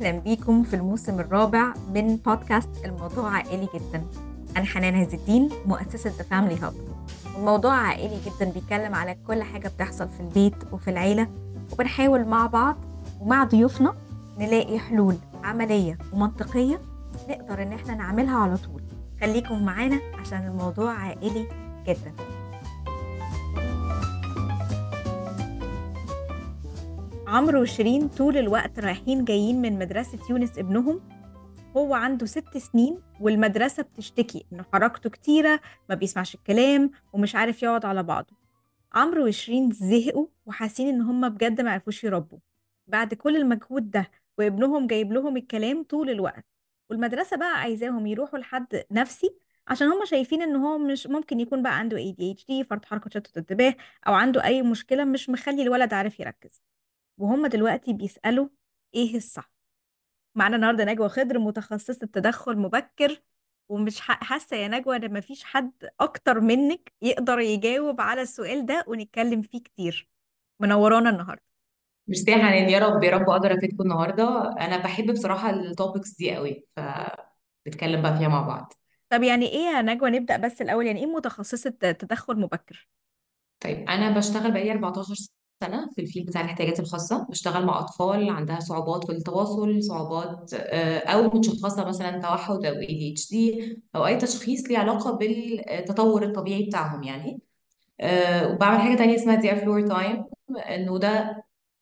أهلا بيكم في الموسم الرابع من بودكاست الموضوع عائلي جدا أنا حنان عز الدين مؤسسة The Family Hub الموضوع عائلي جدا بيتكلم على كل حاجة بتحصل في البيت وفي العيلة وبنحاول مع بعض ومع ضيوفنا نلاقي حلول عملية ومنطقية نقدر إن احنا نعملها على طول خليكم معانا عشان الموضوع عائلي جدا عمرو وشيرين طول الوقت رايحين جايين من مدرسة يونس ابنهم هو عنده ست سنين والمدرسة بتشتكي إنه حركته كتيرة ما بيسمعش الكلام ومش عارف يقعد على بعضه عمرو وشيرين زهقوا وحاسين إن هما بجد ما عرفوش يربوا بعد كل المجهود ده وابنهم جايب لهم الكلام طول الوقت والمدرسة بقى عايزاهم يروحوا لحد نفسي عشان هما شايفين ان هو مش ممكن يكون بقى عنده ADHD فرط حركة تشتت انتباه او عنده اي مشكلة مش مخلي الولد عارف يركز وهم دلوقتي بيسألوا ايه الصح معانا النهارده نجوى خضر متخصصة تدخل مبكر ومش ح- حاسة يا نجوى ان مفيش حد اكتر منك يقدر يجاوب على السؤال ده ونتكلم فيه كتير منورانا النهارده ميرسي يا حنان يا رب يا رب اقدر افيدكم النهارده انا بحب بصراحه التوبكس دي قوي فنتكلم بقى فيها مع بعض طب يعني ايه يا نجوى نبدأ بس الاول يعني ايه متخصصة تدخل مبكر طيب انا بشتغل بقالي 14 سنه في الفيلد بتاع الاحتياجات الخاصه بشتغل مع اطفال عندها صعوبات في التواصل صعوبات آه، او متشخصه مثلا توحد او ADHD او اي تشخيص ليه علاقه بالتطور الطبيعي بتاعهم يعني آه، وبعمل حاجه تانية اسمها دي فلور تايم انه ده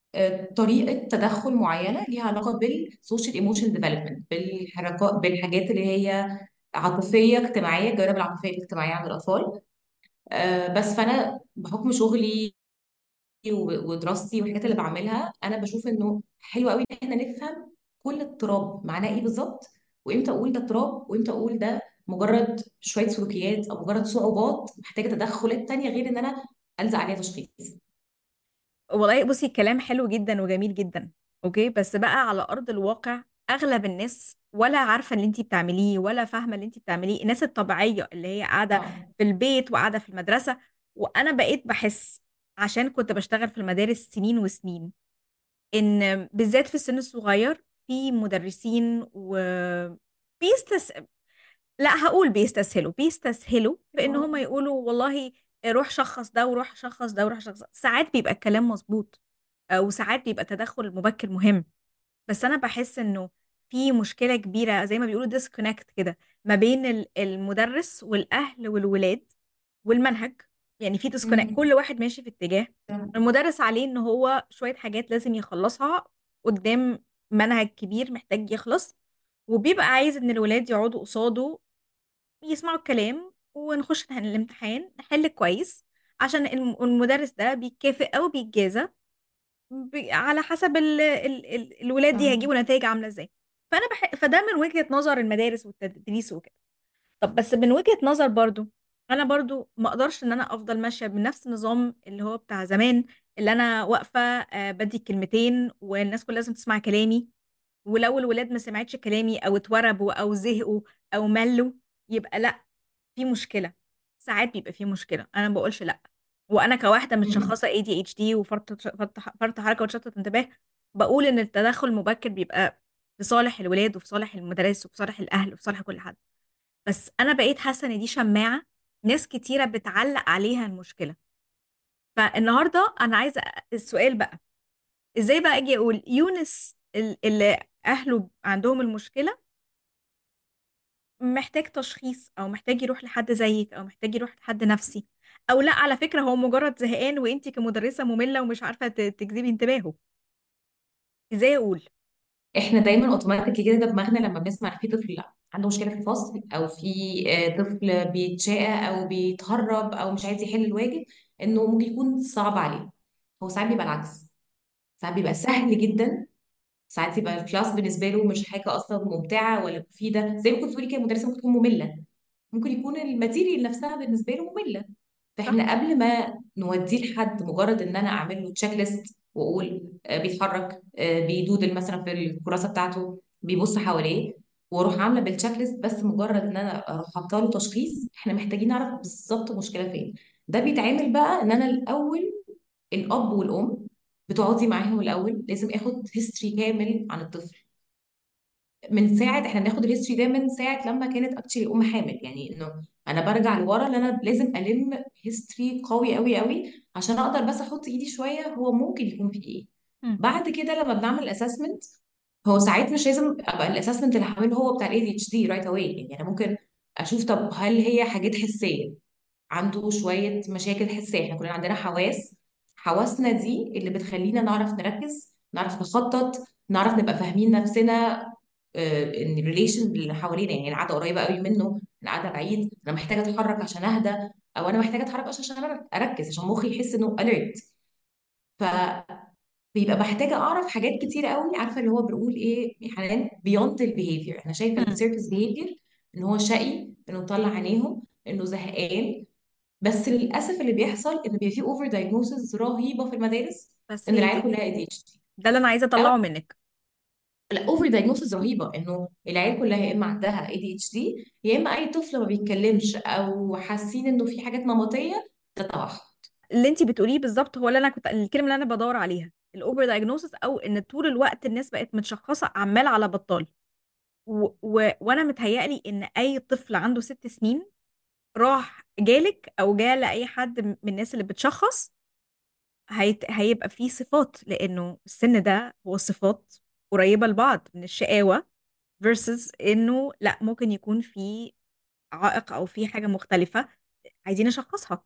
طريقه تدخل معينه ليها علاقه بالسوشيال ايموشن ديفلوبمنت بالحركات بالحاجات اللي هي عاطفيه اجتماعيه الجوانب العاطفيه الاجتماعيه عند الاطفال آه، بس فانا بحكم شغلي و- ودراستي والحاجات اللي بعملها انا بشوف انه حلو قوي ان احنا نفهم كل اضطراب معناه ايه بالظبط وامتى اقول ده اضطراب وامتى اقول ده مجرد شويه سلوكيات او مجرد صعوبات محتاجه تدخلات تانية غير ان انا الزق عليها تشخيص والله بصي الكلام حلو جدا وجميل جدا اوكي بس بقى على ارض الواقع اغلب الناس ولا عارفه اللي انت بتعمليه ولا فاهمه اللي انت بتعمليه الناس الطبيعيه اللي هي قاعده اه في البيت وقاعده في المدرسه وانا بقيت بحس عشان كنت بشتغل في المدارس سنين وسنين ان بالذات في السن الصغير في مدرسين و بيستس لا هقول بيستسهلوا بيستسهلوا في ان هم يقولوا والله روح شخص ده وروح شخص ده وروح شخص ده. ساعات بيبقى الكلام مظبوط آه، وساعات بيبقى تدخل مبكر مهم بس انا بحس انه في مشكلة كبيرة زي ما بيقولوا ديسكونكت كده ما بين ال- المدرس والاهل والولاد والمنهج يعني في ديسكونكت مم. كل واحد ماشي في اتجاه المدرس عليه ان هو شوية حاجات لازم يخلصها قدام منهج كبير محتاج يخلص وبيبقى عايز ان الولاد يقعدوا قصاده يسمعوا الكلام ونخش نح- الامتحان نحل كويس عشان الم- المدرس ده بيتكافئ او بيتجازى ب- على حسب ال ال ال الولاد دي فاهمة هيجيبوا نتائج عامله ازاي فانا بح... فده من وجهة نظر المدارس والتدريس وكده طب بس من وجهة نظر برضو انا برضو ما اقدرش ان انا افضل ماشيه بنفس النظام اللي هو بتاع زمان اللي انا واقفه آه، بدي كلمتين والناس كلها لازم تسمع كلامي ولو الولاد ما سمعتش كلامي او اتوربوا او زهقوا او ملوا يبقى لا في مشكلة ساعات بيبقى في مشكلة أنا ما بقولش لأ وأنا كواحدة مم. متشخصة ADHD وفرط فرط فرط حركة وتشتت انتباه بقول إن التدخل المبكر بيبقى في صالح الولاد وفي صالح المدرس وفي صالح الأهل وفي صالح كل حد بس أنا بقيت حاسة إن دي شماعة ناس كتيرة بتعلق عليها المشكلة فالنهاردة أنا عايزة السؤال بقى إزاي بقى أجي أقول يونس ال- اللي أهله عندهم المشكلة محتاج تشخيص او محتاج يروح لحد زيك او محتاج يروح لحد نفسي او لا على فكرة هو مجرد زهقان وانتي كمدرسة مملة ومش عارفة ت- تجذبي انتباهه ازاي اقول احنا دايما اوتوماتيكلي كده دماغنا لما بنسمع إن في طفل عنده مشكله في الفصل او في آه، طفل بيتشاقى او بيتهرب او مش عايز يحل الواجب انه ممكن يكون صعب عليه هو ساعات بيبقى العكس ساعات بيبقى سهل جدا ساعات يبقى الكلاس بالنسبه له مش حاجه اصلا ممتعه ولا مفيده زي ما كنت بتقولي كده المدرسه ممكن تكون ممله ممكن يكون الماتيريال نفسها بالنسبه له ممله صح فاحنا قبل ما نوديه لحد مجرد ان انا اعمل له تشيك ليست واقول آه، بيتحرك آه، بيدودل مثلا في الكراسه بتاعته بيبص حواليه واروح عامله بالتشيك ليست بس مجرد ان انا اروح حاطه له تشخيص احنا محتاجين نعرف بالظبط المشكله فين ده بيتعامل بقى ان انا الاول الاب والام بتقعدي معاهم الاول لازم اخد هيستوري كامل عن الطفل من ساعه احنا بناخد الهيستوري ده من ساعه لما كانت اكشلي ام حامل يعني انه انا برجع لورا ان انا لازم الم هيستوري قوي قوي قوي عشان اقدر بس احط ايدي شويه هو ممكن يكون في ايه مم. بعد كده لما بنعمل اسسمنت هو ساعات مش لازم ابقى الاسسمنت اللي هعمله هو بتاع الاي دي اتش دي رايت اواي يعني انا ممكن اشوف طب هل هي حاجات حسيه عنده شويه مشاكل حسيه احنا كلنا عندنا حواس حواسنا دي اللي بتخلينا نعرف نركز نعرف نخطط نعرف نبقى فاهمين نفسنا آه، ان الريليشن اللي حوالينا يعني انا قاعده قريبه قوي منه انا قاعده بعيد انا محتاجه اتحرك عشان اهدى او انا محتاجه اتحرك عشان عشان اركز عشان مخي يحس انه alert فبيبقى محتاجه اعرف حاجات كتيره قوي عارفه اللي هو بنقول ايه يا حنان بيونت البيهيفير انا شايفه مم. السيرفيس بيهيفير ان هو شقي انه مطلع عينيهم انه زهقان بس للاسف اللي بيحصل ان بيبقى فيه اوفر دايجنوسز رهيبه في المدارس بس ان هي العيال دي كلها اي دي اتش دي ده اللي انا عايزه او اطلعه منك لا اوفر دايجنوسز رهيبه انه العيال كلها يا اما عندها اي دي اتش دي يا اما اي طفل ما بيتكلمش او حاسين انه في حاجات نمطيه ده توحد اللي انت بتقوليه بالظبط هو اللي انا كنت الكلمه اللي انا بدور عليها الاوفر دايجنوسس او ان طول الوقت الناس بقت متشخصه عمال على بطال و... و... وانا متهيألي ان اي طفل عنده ست سنين راح جالك او جال لاي حد من الناس اللي بتشخص هيت... هيبقى فيه صفات لانه السن ده هو صفات قريبه لبعض من الشقاوه versus انه لا ممكن يكون في عائق او في حاجه مختلفه عايزين نشخصها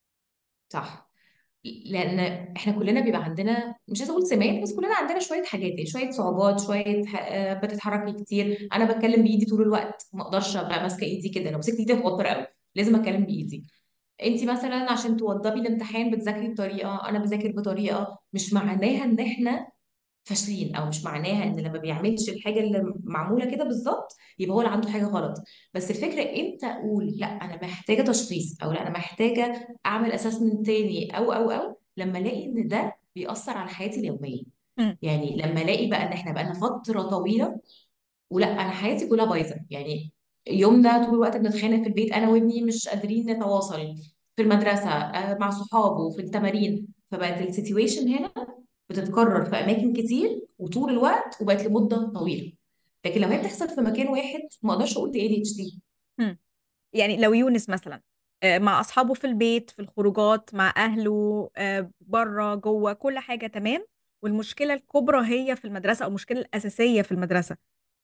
صح لان احنا كلنا بيبقى عندنا مش عايزه اقول سمات بس كلنا عندنا شويه حاجات يعني شويه صعوبات شويه ح- آه، بتتحركي كتير انا بتكلم بايدي طول الوقت ما اقدرش ابقى ماسكه ايدي كده لو مسكت ايدي هتوتر قوي لازم اتكلم بايدي انت مثلا عشان توضبي الامتحان بتذاكري بطريقه انا بذاكر بطريقه مش معناها ان احنا فاشلين او مش معناها ان لما بيعملش الحاجه اللي معموله كده بالظبط يبقى هو اللي عنده حاجه غلط بس الفكره امتى اقول لا انا محتاجه تشخيص او لا انا محتاجه اعمل اسسمنت تاني او او او لما الاقي ان ده بيأثر على حياتي اليوميه مم. يعني لما الاقي بقى ان احنا بقى لنا فتره طويله ولا انا حياتي كلها بايظه يعني يومنا طول الوقت بنتخانق في البيت انا وابني مش قادرين نتواصل في المدرسه آه، مع صحابه في التمارين فبقت السيتويشن هنا بتتكرر في اماكن كتير وطول الوقت وبقت لمده طويله لكن لو هي بتحصل في مكان واحد ما اقدرش اقول دي اي دي اتش دي مم. يعني لو يونس مثلا آه، مع اصحابه في البيت في الخروجات مع اهله آه، بره جوه كل حاجه تمام والمشكله الكبرى هي في المدرسه او المشكله الاساسيه في المدرسه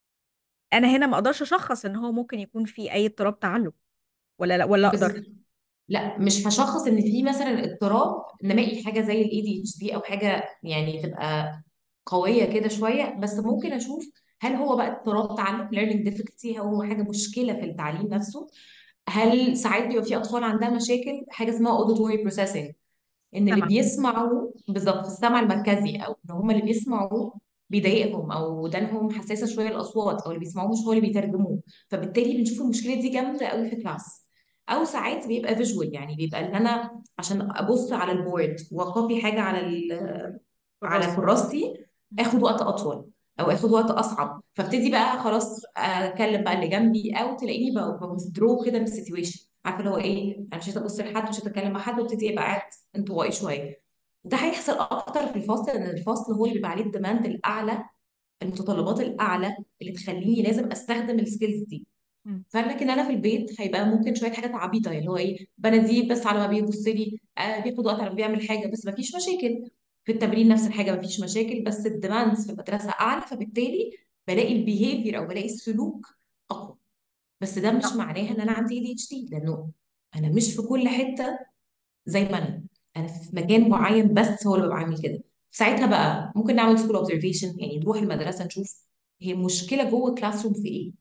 انا هنا ما اقدرش اشخص ان هو ممكن يكون في اي اضطراب تعلم ولا لا ولا بس اقدر لا مش هشخص ان في مثلا اضطراب نمائي حاجه زي الاي دي اتش دي او حاجه يعني تبقى قويه كده شويه بس ممكن اشوف هل هو بقى اضطراب تعلم learning difficulty هل هو حاجه مشكله في التعليم نفسه هل ساعات بيبقى في اطفال عندها مشاكل حاجه اسمها auditory processing ان اللي سمع بيسمعوا بالظبط في السمع المركزي او ان هم اللي بيسمعوا بيضايقهم او ودانهم حساسه شويه للاصوات او اللي بيسمعوه مش هو اللي بيترجموه فبالتالي بنشوف المشكله دي جامده قوي في كلاس او ساعات بيبقى فيجوال يعني بيبقى ان انا عشان ابص على البورد واكوبي حاجه على ال- على الراس كراستي اخد وقت اطول او اخد وقت اصعب فابتدي بقى خلاص اكلم بقى اللي جنبي او تلاقيني بوثدرو كده من السيتويشن عارفه اللي هو ايه انا مش عايزه ابص لحد مش عايزه اتكلم مع حد وابتدي ابقى قاعد انطوائي شويه ده هيحصل اكتر في الفصل لان الفصل هو اللي بيبقى عليه الديماند الاعلى المتطلبات الاعلى اللي تخليني لازم استخدم السكيلز دي مم. فلكن انا في البيت هيبقى ممكن شويه حاجات عبيطه يعني اللي هو ايه بناديه بس على ما بيبص لي آه بياخد وقت على ما بيعمل حاجه بس ما فيش مشاكل في التمرين نفس الحاجه ما فيش مشاكل بس الديماندز في المدرسه اعلى فبالتالي بلاقي البيهيفير او بلاقي السلوك اقوى بس ده مش لا معناها ان انا عندي اي دي اتش دي لانه انا مش في كل حته زي ما انا انا في مكان معين بس هو اللي ببقى عامل كده ساعتها بقى ممكن نعمل سكول اوبزرفيشن يعني نروح المدرسه نشوف هي المشكله جوه الكلاس روم في ايه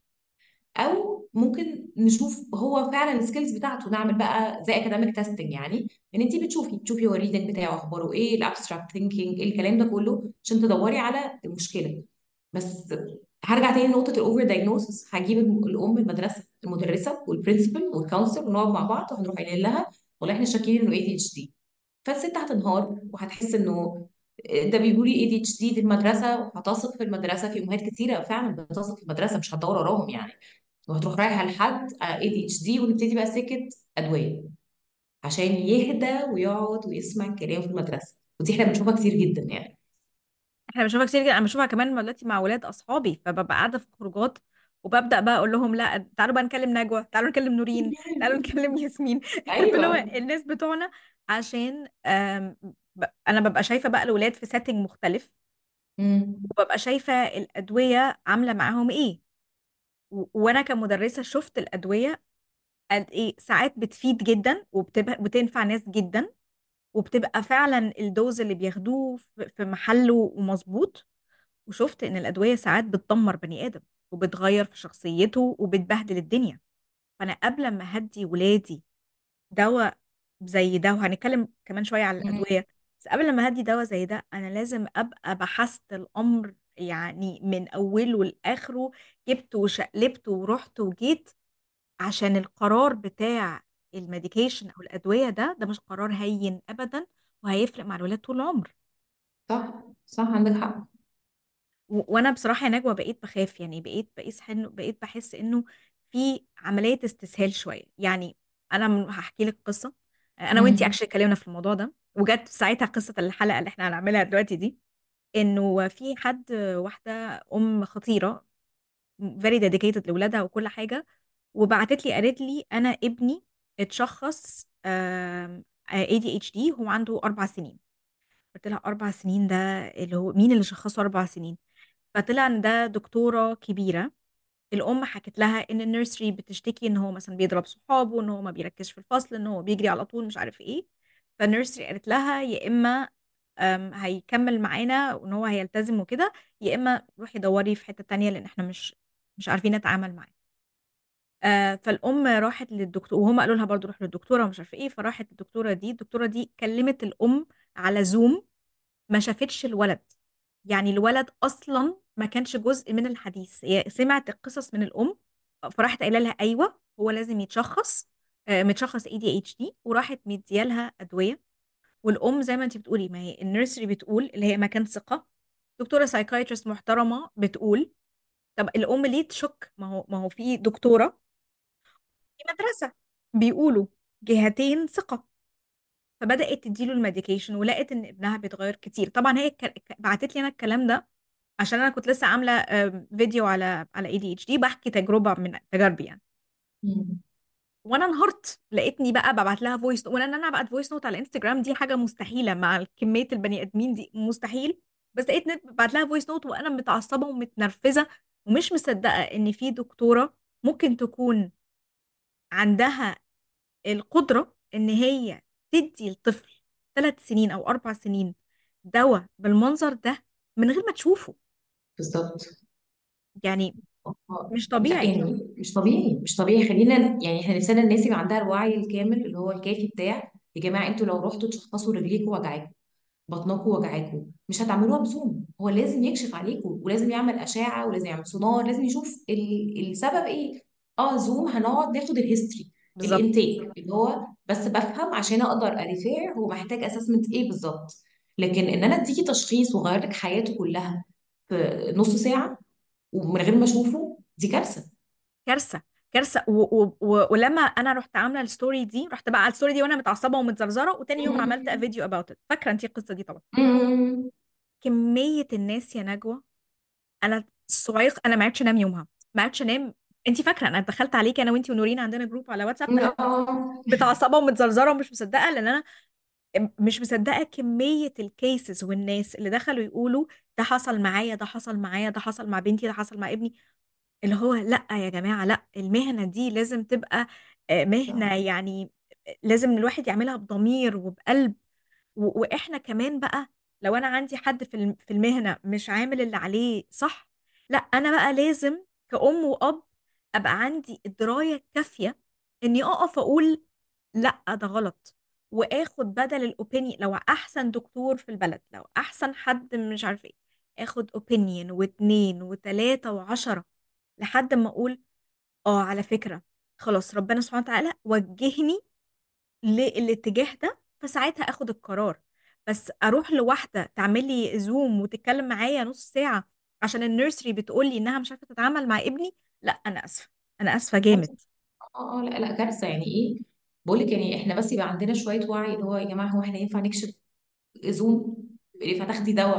او ممكن نشوف هو فعلا السكيلز بتاعته نعمل بقى زي اكاديميك تيستنج يعني ان انت بتشوفي تشوفي هو الريدنج بتاعه اخباره ايه الابستراكت ثينكينج ايه الكلام ده كله عشان تدوري على المشكله بس هرجع تاني لنقطه الاوفر دايجنوسس هجيب الم- الام المدرسه المدرسه والبرنسبل والكونسل ونقعد مع بعض وهنروح قايلين لها والله احنا شاكين انه اي دي اتش دي فالست هتنهار وهتحس انه ده بيقولوا لي اي دي اتش دي دي المدرسه وهتثق في المدرسه في امهات كتيره فعلا بتثق في المدرسه مش هتدور وراهم يعني وهتروح رايحه لحد اي دي اتش دي ونبتدي بقى سكه ادويه عشان يهدى ويقعد ويسمع الكلام في المدرسه ودي احنا بنشوفها كتير جدا يعني احنا بنشوفها كتير جدا انا بشوفها كمان دلوقتي مع ولاد اصحابي فببقى قاعده في خروجات وببدا بقى اقول لهم لا تعالوا بقى نكلم نجوى تعالوا نكلم نورين تعالوا نكلم ياسمين عارف اللي هو ايوه الناس بتوعنا عشان آم، ب- انا ببقى شايفه بقى الولاد في سيتنج مختلف امم وببقى شايفه الادويه عامله معاهم ايه و- وانا كمدرسه شفت الادويه قد ايه ساعات بتفيد جدا وبتبقى بتنفع ناس جدا وبتبقى فعلا الدوز اللي بياخدوه في في محله ومظبوط وشفت ان الادويه ساعات بتدمر بني ادم وبتغير في شخصيته وبتبهدل الدنيا فانا قبل ما هدي ولادي دواء زي ده وهنتكلم كمان شويه على الادويه بس قبل ما هدي دواء زي ده انا لازم ابقى بحثت الامر يعني من اوله لاخره جبت وشقلبت ورحت وجيت عشان القرار بتاع الميديكيشن او الادويه ده ده مش قرار هين ابدا وهيفرق مع الولاد طول العمر صح صح عندك حق و- وانا بصراحه يا نجوى بقيت بخاف يعني بقيت بقيس حنو بقيت بحس انه في عمليه استسهال شويه يعني انا من- هحكي لك قصه انا وانتي امم اكشلي اتكلمنا في الموضوع ده وجت ساعتها قصه الحلقه اللي احنا هنعملها دلوقتي دي انه في حد واحده ام خطيره very dedicated لاولادها وكل حاجه وبعتت لي قالت لي انا ابني اتشخص آم، ADHD هو عنده اربع سنين قلت لها اربع سنين ده اللي هو مين اللي شخصه اربع سنين فطلع ان ده دكتوره كبيره الام حكت لها ان النيرسري بتشتكي ان هو مثلا بيضرب صحابه ان هو ما بيركزش في الفصل ان هو بيجري على طول مش عارف ايه فالنيرسري قالت لها يا اما أم، هيكمل معانا وان هو هيلتزم وكده يا اما روحي دوري في حتة تانية لان احنا مش مش عارفين نتعامل معاه آه، فالام راحت للدكتور وهم قالوا لها برضو روح للدكتوره ومش عارفه ايه فراحت للدكتوره دي الدكتوره دي كلمت الام على زوم ما شافتش الولد يعني الولد اصلا ما كانش جزء من الحديث هي سمعت القصص من الام فراحت قايله لها ايوه هو لازم يتشخص آه، متشخص اي دي اتش دي وراحت مديالها ادويه والام زي ما انت بتقولي ما هي النيرسري بتقول اللي هي مكان ثقه دكتوره سايكايترست محترمه بتقول طب الام ليه تشك ما هو ما هو في دكتوره في مدرسه بيقولوا جهتين ثقه فبدات تديله الميديكيشن ولقت ان ابنها بيتغير كتير طبعا هي ك- ك- بعتت لي انا الكلام ده عشان انا كنت لسه عامله آم، فيديو على على اي دي اتش دي بحكي تجربه من تجاربي يعني مم. وانا انهارت لقيتني بقى ببعت لها فويس وانا ان انا ابعت فويس نوت على انستجرام دي حاجه مستحيله مع كميه البني ادمين دي مستحيل بس لقيت نت ببعت لها فويس نوت وانا متعصبه ومتنرفزه ومش مصدقه ان في دكتوره ممكن تكون عندها القدره ان هي تدي الطفل ثلاث سنين او اربع سنين دواء بالمنظر ده من غير ما تشوفه بالظبط يعني آه، مش لا طبيعي يعني مش طبيعي مش طبيعي خلينا يعني احنا نفسنا الناس يبقى عندها الوعي الكامل اللي هو الكافي بتاع يا جماعه انتوا لو رحتوا تشخصوا رجليكوا وجعاكم بطنكوا وجعاكوا مش هتعملوها بزوم هو لازم يكشف عليكم ولازم يعمل اشعه ولازم يعمل سونار لازم يشوف ال... السبب ايه اه زوم هنقعد ناخد الهيستوري بالظبط الانتيك اللي هو بس بفهم عشان اقدر اريفير هو محتاج اسسمنت ايه بالظبط لكن ان انا اديكي تشخيص وغير لك حياته كلها في نص ساعه ومن غير ما اشوفه دي كارثه كارثه كارثه و و و ولما انا رحت عامله الستوري دي رحت بقى على الستوري دي وانا متعصبه ومتزرزره وتاني يوم عملت فيديو اباوت ات فاكره انت القصه دي طبعا مم. كميه الناس يا نجوى انا الصعيق انا ما عرفتش انام يومها ما عرفتش انام انت فاكره انا دخلت عليك انا وانت ونورين عندنا جروب على واتساب دخلت اه متعصبه ومتزرزره ومش مصدقه لان انا مش مصدقه كميه الكيسز والناس اللي دخلوا يقولوا ده حصل معايا ده حصل معايا ده حصل مع بنتي ده حصل مع ابني اللي هو لا يا جماعة لا المهنة دي لازم تبقى آه، مهنة يعني لازم الواحد يعملها بضمير وبقلب و- واحنا كمان بقى لو انا عندي حد في الم- في المهنة مش عامل اللي عليه صح لا انا بقى لازم كأم وأب ابقى عندي الدراية الكافية اني اقف اقول لا ده غلط واخد بدل الاوبينيون لو احسن دكتور في البلد لو احسن حد مش عارف ايه اخد اوبينيون واتنين وتلاتة وعشرة لحد ما اقول اه على فكرة خلاص ربنا سبحانه وتعالى وجهني للاتجاه ده فساعتها اخد القرار بس اروح لواحدة تعمل لي زوم وتتكلم معايا نص ساعة عشان النيرسري بتقول لي انها مش عارفة تتعامل مع ابني لا انا اسفة انا اسفة جامد اه اه لا لا كارثه يعني ايه بقول لك يعني احنا بس يبقى عندنا شويه وعي اللي هو يا جماعه هو احنا ينفع نكشف زوم فتاخدي دواء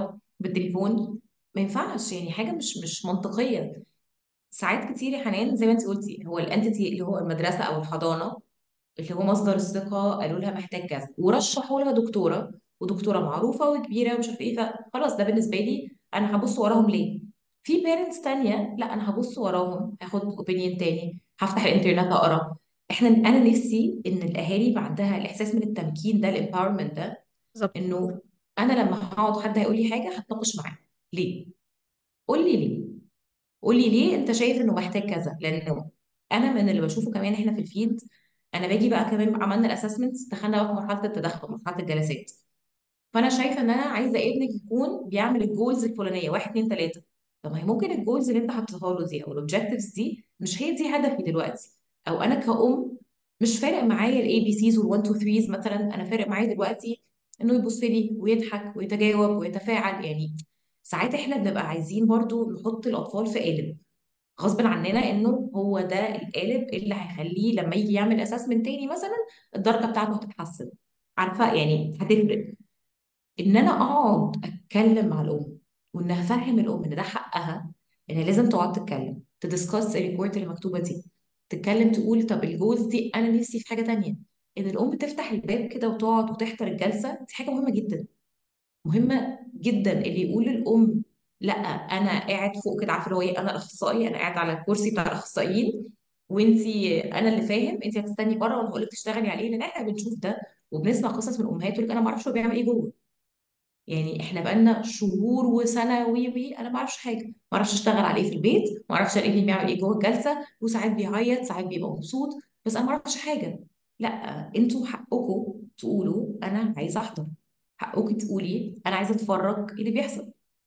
بالتليفون ما ينفعش يعني حاجه مش مش منطقيه ساعات كتير يا حنان زي ما انت قلتي هو الانتيتي اللي هو المدرسه او الحضانه اللي هو مصدر الثقه قالوا لها محتاج كذا ورشحوا لها دكتوره ودكتوره معروفه وكبيره ومش عارف ايه فخلاص ده بالنسبه لي انا هبص وراهم ليه في بيرنتس تانية لا انا هبص وراهم هاخد اوبينيون تاني هفتح الانترنت اقرا احنا انا نفسي ان الاهالي يبقى عندها الاحساس من التمكين ده الامباورمنت ده بالظبط انه انا لما هقعد حد هيقول لي حاجه هتناقش معاه ليه قول لي ليه قول لي ليه انت شايف انه محتاج كذا لانه انا من اللي بشوفه كمان احنا في الفيد انا باجي بقى كمان عملنا الاسسمنت دخلنا بقى في مرحله التدخل مرحله الجلسات فانا شايفه ان انا عايزه ابنك يكون بيعمل الجولز الفلانيه واحد اتنين تلاته طب ما هي ممكن الجولز اللي انت حاططها له دي او الاوبجكتيفز دي مش هي دي هدفي دلوقتي او انا كأم مش فارق معايا الاي بي سيز وال1 2 3 مثلا انا فارق معايا دلوقتي انه يبص لي ويضحك ويتجاوب ويتفاعل يعني ساعات احنا بنبقى عايزين برضو نحط الاطفال في قالب غصب عننا انه هو ده القالب اللي هيخليه لما يجي يعمل اسسمنت تاني مثلا الدرجه بتاعته هتتحسن عارفه يعني هتفرق ان انا اقعد اتكلم مع الام وان افهم الام ان ده حقها ان لازم تقعد تتكلم تدسكاس الريبورت اللي مكتوبه دي تتكلم تقول طب الجولز دي انا نفسي في حاجه تانية ان الام تفتح الباب كده وتقعد وتحضر الجلسه دي حاجه مهمه جدا مهمه جدا اللي يقول للام لا انا قاعد فوق كده عارفه اللي هو ايه انا الاخصائي انا قاعد على الكرسي بتاع الاخصائيين وانتي انا اللي فاهم انتي هتستني بره وانا هقول لك تشتغلي على ايه لان احنا بنشوف ده وبنسمع قصص من امهات تقول لك انا ما اعرفش هو بيعمل ايه جوه يعني احنا بقالنا شهور وسنه وي وي انا ما اعرفش حاجه ما اعرفش اشتغل عليه في البيت ما اعرفش ابني بيعمل ايه جوه الجلسه وساعات بيعيط ساعات بيبقى مبسوط بس انا ما اعرفش حاجه لا انتوا حقكم تقولوا انا عايزه احضر حقك تقولي انا عايزه اتفرج ايه اللي بيحصل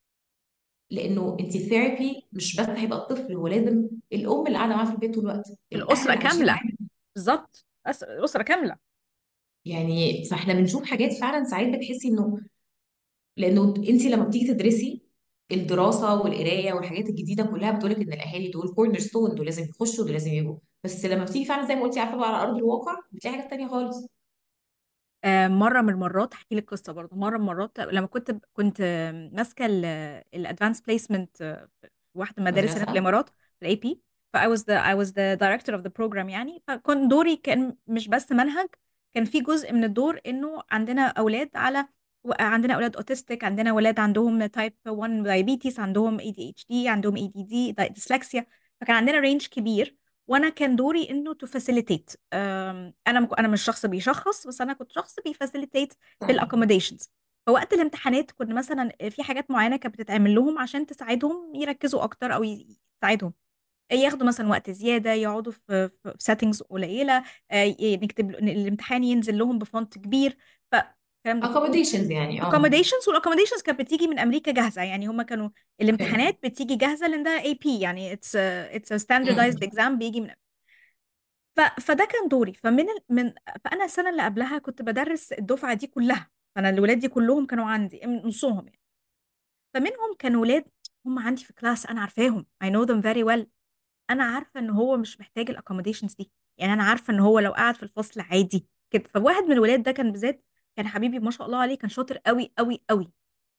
لانه انت الثيرابي مش بس هيبقى الطفل هو لازم الام اللي قاعده معاه في البيت طول الوقت الاهل الأسرة اللي عايشين كاملة معاه بالظبط أس- الأسرة كاملة يعني فاحنا بنشوف حاجات فعلا ساعات بتحسي انه لانه انت لما بتيجي تدرسي الدراسه والقرايه والحاجات الجديده كلها بتقولك ان الاهالي دول كورنر ستون دول لازم يخشوا دول لازم يبقوا بس لما بتيجي فعلا زي ما قلتي عارفه بقى على ارض الواقع بتلاقي حاجات تانيه خالص آه، مرة من المرات احكي لك قصة برضه مرة من المرات لما كنت كنت آه، ماسكة الادفانس بليسمنت في واحدة من المدارس هنا في مدرسه الإمارات في الاي بي ف I was the I was the director of the program يعني فكان دوري كان مش بس منهج كان في جزء من الدور انه عندنا اولاد على عندنا اولاد اوتستيك عندنا اولاد عندهم تايب 1 دايابيتيس عندهم اي دي اتش دي عندهم اي دي دي ديسلكسيا فكان عندنا رينج كبير وانا كان دوري انه تو فاسيليتيت انا مك- انا مش شخص بيشخص بس انا كنت شخص بيفاسيليتيت في تمام الاكوموديشنز فوقت الامتحانات كنا مثلا في حاجات معينه كانت بتتعمل لهم عشان تساعدهم يركزوا اكتر او ي- تساعدهم ياخدوا مثلا وقت زياده يقعدوا في في سيتنجز قليله آه، ي- نكتب الامتحان ينزل لهم بفونت كبير فالكلام ده كله accommodations يعني اه accommodations والاكوموديشنز كانت بتيجي من امريكا جاهزه يعني هم كانوا اوكي الامتحانات بتيجي جاهزه لان ده اي بي يعني اتس اتس امم ستاندردايزد اكزام بيجي من ف... فده كان دوري فمن ال... من فانا السنه اللي قبلها كنت بدرس الدفعه دي كلها فانا الولاد دي كلهم كانوا عندي نصهم يعني فمنهم كانوا ولاد هم عندي في كلاس انا عارفاهم I know them very well انا عارفه ان هو مش محتاج الاكوموديشنز دي يعني انا عارفه ان هو لو قعد في الفصل عادي كده فواحد من الولاد ده كان بالذات كان حبيبي ما شاء الله عليه كان شاطر قوي قوي قوي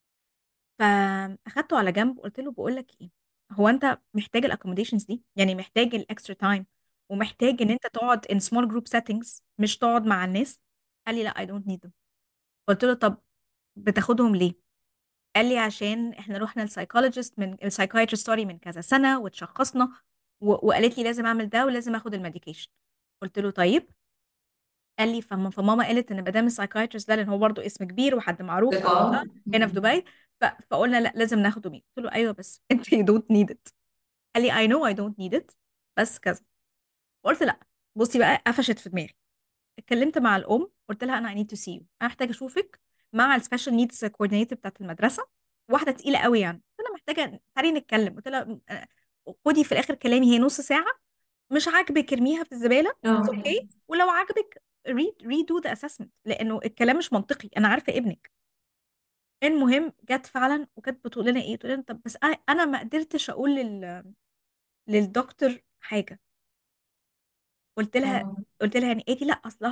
فاخدته على جنب قلت له بقول لك ايه هو انت محتاج الاكوموديشنز دي يعني محتاج الاكسترا تايم ومحتاج ان انت تقعد in small group settings مش تقعد مع الناس قال لي لا I don't need them قلت له طب بتاخدهم ليه قال لي عشان احنا رحنا للسايكولوجيست من السايكايترست سوري من كذا سنه وتشخصنا و... وقالت لي لازم اعمل ده ولازم اخد الميديكيشن قلت له طيب قال لي فم... فماما قالت ان مدام السايكايترست ده لان هو برضه اسم كبير وحد معروف طبعا ثقه هنا في مم. دبي ف... فقلنا لا لازم ناخده مين قلت له ايوه بس انت you don't need it قال لي I know I don't need it بس كذا قلت لا بصي بقى قفشت في دماغي اتكلمت مع الام قلت لها انا I need to see you انا محتاجه اشوفك مع السبيشال نيدز كوردينيتور بتاعت المدرسه واحده تقيله قوي يعني قلت لها محتاجه تعالي نتكلم قلت لها آه، خدي في الاخر كلامي هي نص ساعه مش عاجبك ارميها في الزباله اتس اه اوكي ولو عاجبك ري ريدو ذا اسسمنت لانه الكلام مش منطقي انا عارفه ابنك المهم جت فعلا وكانت بتقول لنا ايه تقول لنا طب بس انا أنا ما قدرتش اقول لل... للدكتور حاجه قلت لها اه قلت لها يعني ايه دي لا اصلها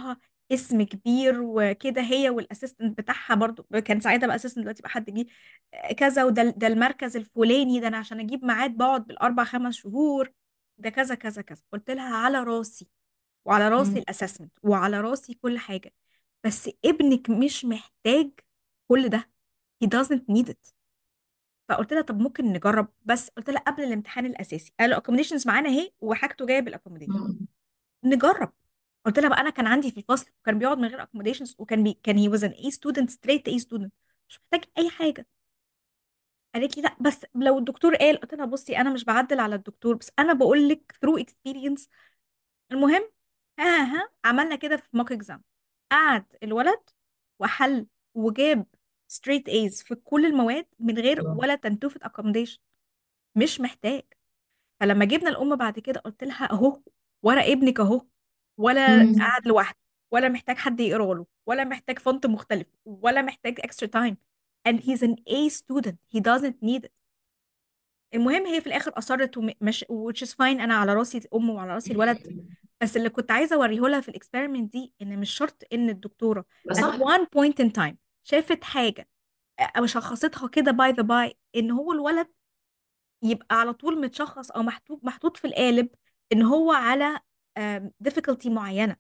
اسم كبير وكده هي والاسيستنت بتاعها برضو كان ساعتها بقى اسيستنت دلوقتي بقى حد جه كذا وده ده المركز الفلاني ده انا عشان اجيب ميعاد بقعد بالاربع خمس شهور ده كذا كذا كذا قلت لها على راسي وعلى راسي مم. الاسسمنت وعلى راسي كل حاجه بس ابنك مش محتاج كل ده he doesn't need it فقلت لها طب ممكن نجرب بس قلت لها قبل الامتحان الاساسي قالوا accommodations معانا اهي وحاجته جايه بالاكوموديشن مم. نجرب قلت لها بقى انا كان عندي في الفصل وكان بيقعد من غير accommodations وكان بي كان he was an A student straight A student مش محتاج اي حاجه قالت لي لا بس لو الدكتور قال قلت لها بصي انا مش بعدل على الدكتور بس انا بقول لك through experience المهم ها ها عملنا كده في موك اكزام قعد الولد وحل وجاب straight A's في كل المواد من غير ولا تنتوفة accommodation مش محتاج فلما جبنا الام بعد كده قلت لها اهو ورا ابنك اهو ولا مم. قاعد لوحده ولا محتاج حد يقرا له ولا محتاج فونت مختلف ولا محتاج extra time and he's an A student he doesn't need it المهم هي في الاخر اصرت ومش which is fine انا على راسي الام وعلى راسي الولد بس اللي كنت عايزه اوريه لها في الاكسبيرمنت دي ان مش شرط ان الدكتوره ده at صح one point in time شافت حاجه او شخصتها كده باي ذا باي ان هو الولد يبقى على طول متشخص او محطوط محطوط في القالب ان هو على آم، difficulty معينه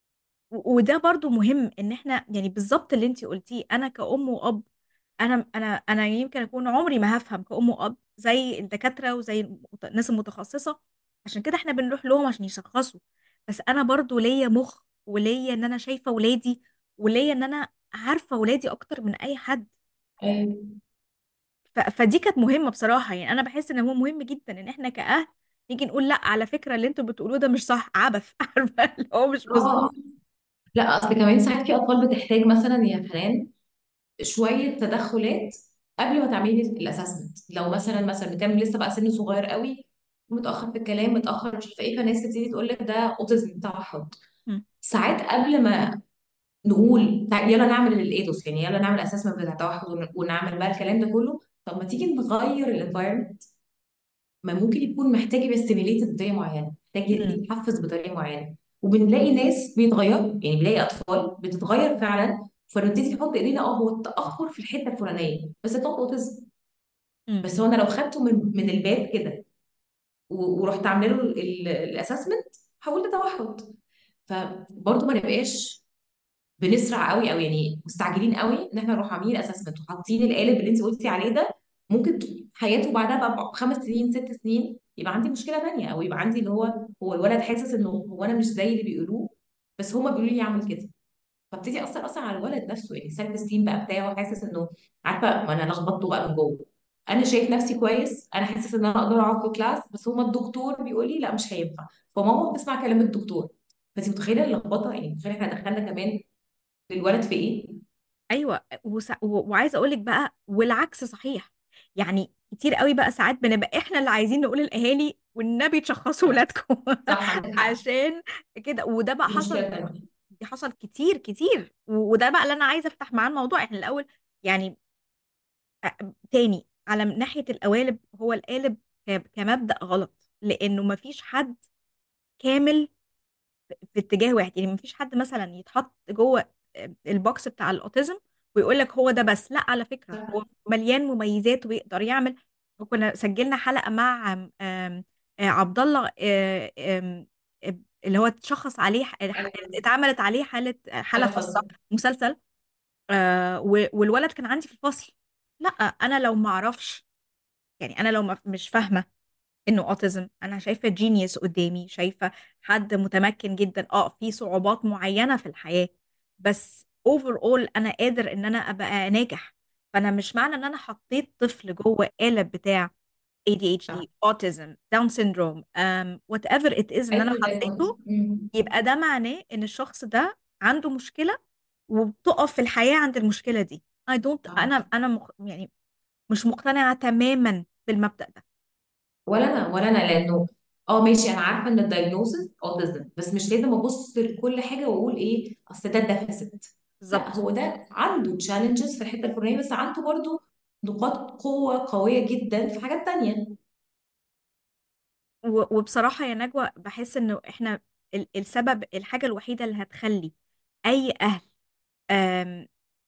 و- وده برضو مهم ان احنا يعني بالظبط اللي انتي قلتيه انا كأم وأب انا انا انا يمكن اكون عمري ما هفهم كأم وأب زي الدكاترة وزي المت- الناس المتخصصة عشان كده احنا بنروح لهم عشان يشخصوا بس انا برضو ليا مخ وليا ان انا شايفة ولادي وليا ان انا عارفة ولادي اكتر من اي حد أيوة. ف... فدي كانت مهمة بصراحة يعني انا بحس ان هو مهم جدا ان احنا كأهل نيجي نقول لا على فكرة اللي انتوا بتقولوه ده مش صح عبث عارفة اللي هو مش اه مظبوط لا اصل كمان ساعات في اطفال بتحتاج مثلا يا حنان شويه تدخلات قبل ما تعملي الاسسمنت لو مثلا مثلا بتعمل لسه بقى سن صغير قوي متاخر في الكلام متاخر مش عارفه ايه فناس تبتدي تقول لك ده اوتيزم توحد مم. ساعات قبل ما نقول تع- يلا نعمل الايدوس يعني يلا نعمل اسسمنت بتاع التوحد ون- ونعمل بقى الكلام ده كله طب ما تيجي نغير الانفايرمنت ما ممكن يكون محتاج يبقى ستيميليتد بطريقه معينه محتاج مم. يتحفز بطريقه معينه وبنلاقي ناس بيتغيروا يعني بنلاقي اطفال بتتغير فعلا فنبتدي نحط ايدينا اه هو التاخر في الحته الفلانيه بس ده اوتيزم مم. بس هو انا لو خدته من من الباب كده و- ورحت عامله له الاسسمنت هقول ده توحد فبرضه ما نبقاش بنسرع قوي او يعني مستعجلين قوي ان احنا نروح عاملين اسسمنت وحاطين القالب اللي انت قلتي عليه ده ممكن ت- حياته بعدها بقى بخمس سنين ست سنين يبقى عندي مشكله تانيه او يبقى عندي اللي هو هو الولد حاسس انه هو انا مش زي اللي بيقولوه بس هما بيقولوا لي اعمل كده فابتدي اثر اصلا على الولد نفسه يعني السيلف ستيم بقى بتاعه حاسس انه عارفه ما انا لخبطته بقى من جوه انا شايف نفسي كويس انا حاسس ان انا اقدر اقعد في كلاس بس هما الدكتور بيقول لي لا مش هينفع فماما بتسمع كلام الدكتور فانت متخيله اللخبطه يعني متخيله احنا دخلنا كمان للولد في ايه ايوه وسع... و... وعايزه اقول لك بقى والعكس صحيح يعني كتير قوي بقى ساعات بنبقى احنا اللي عايزين نقول الاهالي والنبي تشخصوا ولادكم صح عندك حق عشان كده وده بقى دي مشكله حصل تانيه دي حصل كتير كتير و- وده بقى اللي انا عايزه افتح معاه الموضوع احنا الاول يعني أ- تاني على ناحيه القوالب هو القالب ك- كمبدأ غلط لانه مفيش حد كامل في اتجاه واحد يعني مفيش حد مثلا يتحط جوه البوكس بتاع الاوتيزم ويقول لك هو ده بس لا على فكرة هو صح مليان مميزات ويقدر يعمل وكنا سجلنا حلقة مع آم، آم، آه، عبد الله آه، آم، آه، اللي هو اتشخص عليه ح- ح- ايوه اتعملت عليه حالة حالة حاله خاصة خاصه مسلسل آه، و- والولد كان عندي في الفصل لا انا لو ما اعرفش يعني انا لو ما- مش فاهمة انه اوتيزم انا شايفه جينيوس قدامي شايفه حد متمكن جدا اه في صعوبات معينه في الحياه بس اوفر اول انا قادر ان انا ابقى ناجح فانا مش معنى ان انا حطيت طفل جوه قالب بتاع صح ADHD autism داون syndrome um, whatever it is ان انا اي دايجنوز حطيته يبقى ده معناه ان الشخص ده عنده مشكله وبتقف في الحياه عند المشكله دي I don't صح انا انا مخ... يعني مش مقتنعه تماما بالمبدأ ده ولا انا ولا انا لانه اه ماشي انا عارفه ان الدايجنوزس اوتيزم بس مش لازم ابص لكل حاجه واقول ايه اصل ده ديفيسيت لا بالظبط هو ده عنده تشالنجز في الحته الفلانيه بس عنده برضو نقاط قوه قويه جدا في حاجات تانية و- وبصراحة يا نجوى بحس انه احنا ال- السبب الحاجة الوحيدة اللي هتخلي اي اهل آم،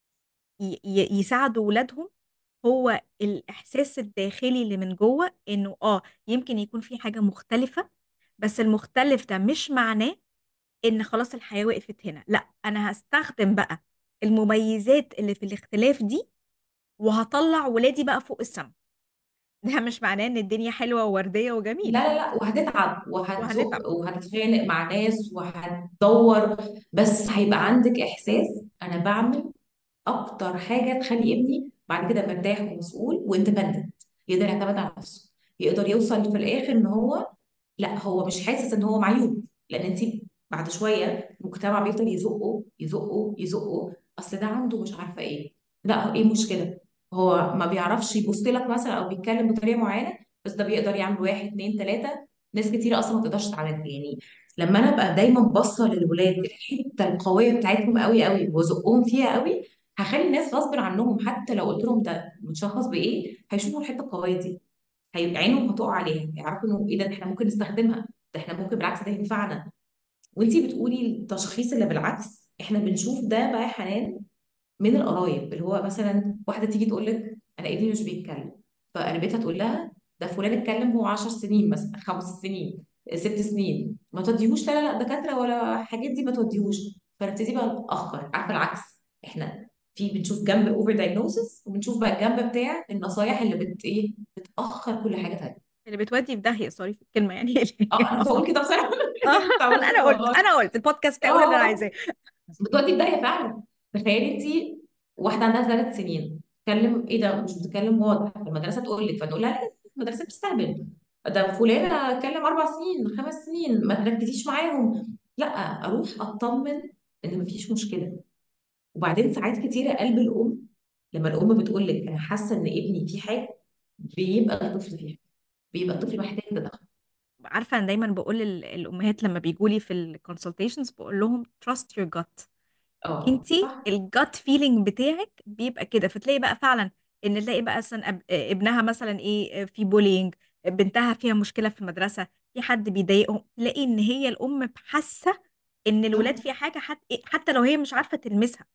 ي- ي- يساعدوا ولادهم هو الاحساس الداخلي اللي من جوه انه اه يمكن يكون في حاجه مختلفه بس المختلف ده مش معناه ان خلاص الحياه وقفت هنا لا انا هستخدم بقى المميزات اللي في الاختلاف دي وهطلع ولادي بقى فوق السما ده مش معناه ان الدنيا حلوه وورديه لا وجميله لا لا وهتتعب وهتزق وهنتعب وهتتخانق مع ناس وهتدور بس هيبقى عندك احساس انا بعمل اكتر حاجه تخلي ابني بعد كده مرتاح ومسؤول واندبندنت يقدر يعتمد على نفسه يقدر يوصل في الاخر ان هو لا هو مش حاسس ان هو معيوب لان انت بعد شويه المجتمع بيفضل يزقه يزقه يزقه اصل ده عنده مش عارفه ايه لا هو ايه المشكله هو ما بيعرفش يبص لك مثلا او بيتكلم بطريقه معينه بس ده بيقدر يعمل واحد اتنين تلاته ناس كتير اصلا ما تقدرش تعملها يعني لما انا ابقى دايما باصه للولاد الحته القويه بتاعتهم قوي قوي وازقهم فيها قوي هخلي الناس غصب عنهم حتى لو قلت لهم ده متشخص بايه هيشوفوا الحته القويه دي هي- عينهم هتقع عليها يعرفوا انه ايه ده احنا ممكن نستخدمها ده احنا ممكن بالعكس ده ينفعنا وانتي بتقولي التشخيص اللي بالعكس احنا بنشوف ده بقى يا حنان من القرايب اللي هو مثلا واحده تيجي تقول لك انا ابني مش بيتكلم فقريبتها تقول لها ده فلان اتكلم هو 10 سنين مثلا خمس سنين ست سنين ما توديهوش لا لا لا دكاتره ولا حاجات دي ما توديهوش فنبتدي بقى نتاخر عارفه العكس احنا في بنشوف جنب اوفر دايجنوسس وبنشوف بقى الجنب بتاع النصايح اللي بت ايه بتاخر كل حاجه تانيه اللي بتودي في داهيه سوري في الكلمه يعني اه انا كنت هقول كده بصراحه اه كنت هقول انا كده انا قلت والله انا قلت البودكاست بتاعي اقول اللي انا اه عايزاه بتودي في داهيه فعلا تخيلي انت واحده عندها ثلاث سنين تتكلم ايه ده مش بتتكلم واضح في المدرسه تقول لك فنقول لها لا المدرسه بتستهبل ده فلانه اتكلم اربع سنين خمس سنين ما تركزيش معاهم لا اروح اطمن ان مفيش مشكله وبعدين ساعات كتيره قلب الام لما الام بتقول لك انا حاسه ان ابني في حاجه بيبقى الطفل فيها بيبقى الطفل محتاج تدخل عارفه انا دايما بقول لل- الامهات لما بيجوا لي في الكونسلتيشنز بقول لهم trust your gut اه انتي صح الجات فيلينج بتاعك بيبقى كده فتلاقي بقى فعلا ان تلاقي بقى مثلا أب- ابنها مثلا ايه في بولينج بنتها فيها مشكله في المدرسه في حد بيضايقهم تلاقي ان هي الام حاسه ان الولاد صح فيها حاجه حتى حتى لو هي مش عارفه تلمسها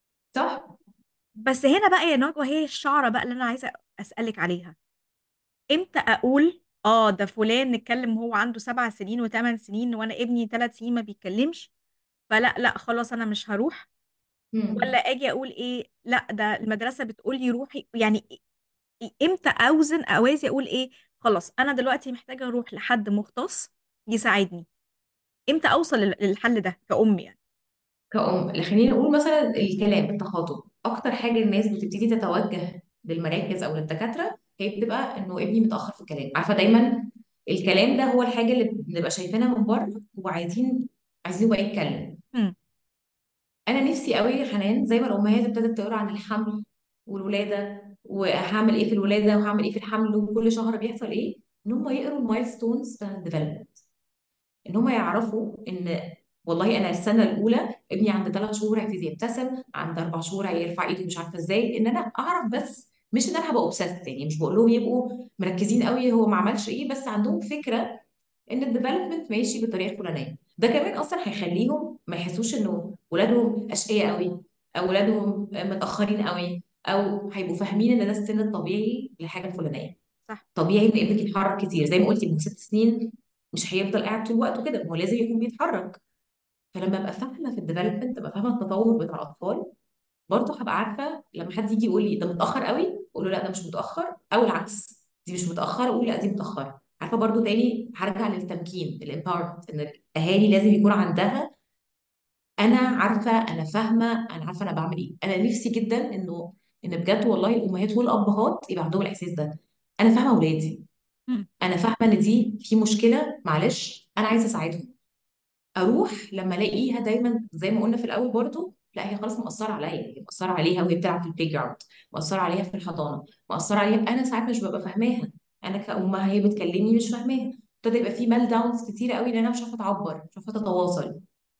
صح بس هنا بقى يا نجوى هي الشعره بقى اللي انا عايزه اسالك عليها امتى اقول اه ده فلان نتكلم وهو عنده سبع سنين وثمان سنين وانا ابني ثلاث سنين ما بيتكلمش فلا لا خلاص انا مش هروح ولا مم. اجي اقول ايه لا ده المدرسه بتقول لي روحي يعني إيه- امتى اوزن اوازي اقول ايه خلاص انا دلوقتي محتاجه اروح لحد مختص يساعدني امتى اوصل لل- للحل ده كأم يعني كأم لا، خلينا نقول مثلا الكلام التخاطب اكتر حاجه الناس بتبتدي تتوجه للمراكز او للدكاتره هي بتبقى انه ابني متاخر في الكلام عارفه دايما الكلام ده هو الحاجه اللي بنبقى شايفينها من بره وعايزين عايزين هو يتكلم هم. انا نفسي قوي يا حنان زي ما الامهات ابتدت تقرا عن الحمل والولاده وهعمل ايه في الولاده وهعمل ايه في الحمل وكل شهر بيحصل ايه ان هم يقروا المايلستونز بتاع الديفلوبمنت ان هم يعرفوا ان والله انا السنه الاولى ابني عند ثلاث شهور هيبتدي يبتسم عند اربع شهور هيرفع ايده مش عارفه ازاي ان انا اعرف بس مش ان انا هبقى اوبسست يعني مش بقول لهم يبقوا مركزين قوي هو ما عملش ايه بس عندهم فكره ان الديفلوبمنت ماشي بالطريقه الفلانيه ده كمان اصلا هيخليهم ما يحسوش انه ولادهم اشقياء قوي او ولادهم متاخرين قوي او هيبقوا فاهمين ان ده السن الطبيعي للحاجه الفلانيه صح طبيعي ان ابنك يتحرك كتير زي ما قلتي من ست سنين مش هيفضل قاعد طول الوقت كده هو لازم يكون بيتحرك فلما ابقى فاهمه في الديفلوبمنت ابقى فاهمه التطور بتاع الاطفال برضه هبقى عارفه لما حد يجي يقول لي ده متاخر قوي اقول له لا ده مش متاخر او العكس دي مش متاخره اقول لا دي متاخره عارفه برضه تاني هرجع للتمكين الامباورمنت ان الاهالي لازم يكون عندها انا عارفه انا فاهمه انا عارفه انا بعمل ايه انا نفسي جدا انه ان بجد والله الامهات والابهات يبقى عندهم الاحساس ده انا فاهمه اولادي هم. انا فاهمه ان دي في مشكله معلش انا عايزه اساعدهم اروح لما الاقيها دايما زي ما قلنا في الاول برضو لا هي خلاص مأثرة عليا هي مأثرة عليها وهي بتلعب في البلاي جراوند مأثرة عليها في الحضانة مأثرة عليها انا ساعات مش ببقى فاهماها انا كأمها هي بتكلمني مش فاهماها ابتدى يبقى في مال داونز كتير قوي لان انا مش عارفه اتعبر مش عارفه اتواصل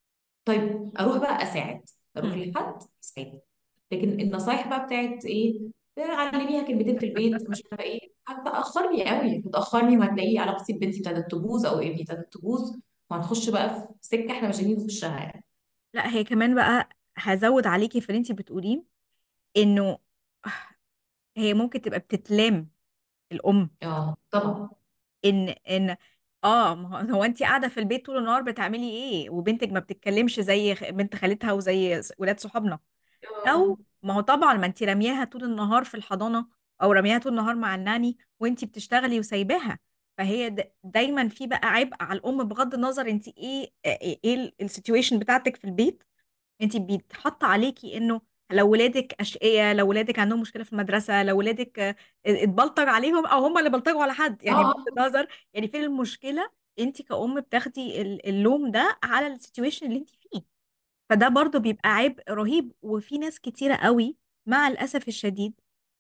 طيب اروح بقى اساعد اروح هم. لحد يساعدني لكن النصايح بقى بتاعت ايه علميها كلمتين في البيت مش عارفه ايه هتاخرني قوي هتاخرني وهتلاقي علاقتي ببنتي ابتدت تبوظ او ابني ابتدت تبوظ وهنخش بقى في سكه احنا مش عايزين نخشها يعني لا هي كمان بقى هزود عليكي في اللي انت بتقوليه انه هي ممكن تبقى بتتلام الام اه طبعا ان ان اه ما هو هو انت قاعده في البيت طول النهار بتعملي ايه وبنتك ما بتتكلمش زي خ- بنت خالتها وزي س- ولاد صحابنا اه او ما هو طبعا ما انت رامياها طول النهار في الحضانه او رامياها طول النهار مع الناني وانت بتشتغلي وسايباها فهي د- دايما في بقى عبء على الام بغض النظر انت ايه ايه ايه السيتويشن بتاعتك في البيت انت بيتحط عليكي انه لو ولادك اشقية لو ولادك عندهم مشكلة في المدرسة لو ولادك آه، اتبلطج عليهم او هم اللي بلطجوا على حد اه يعني بغض آه. النظر يعني فين المشكلة انت كأم بتاخدي ال- اللوم ده على السيتويشن اللي انت فيه فده برضو بيبقى عبء رهيب وفي ناس كتيرة قوي مع الأسف الشديد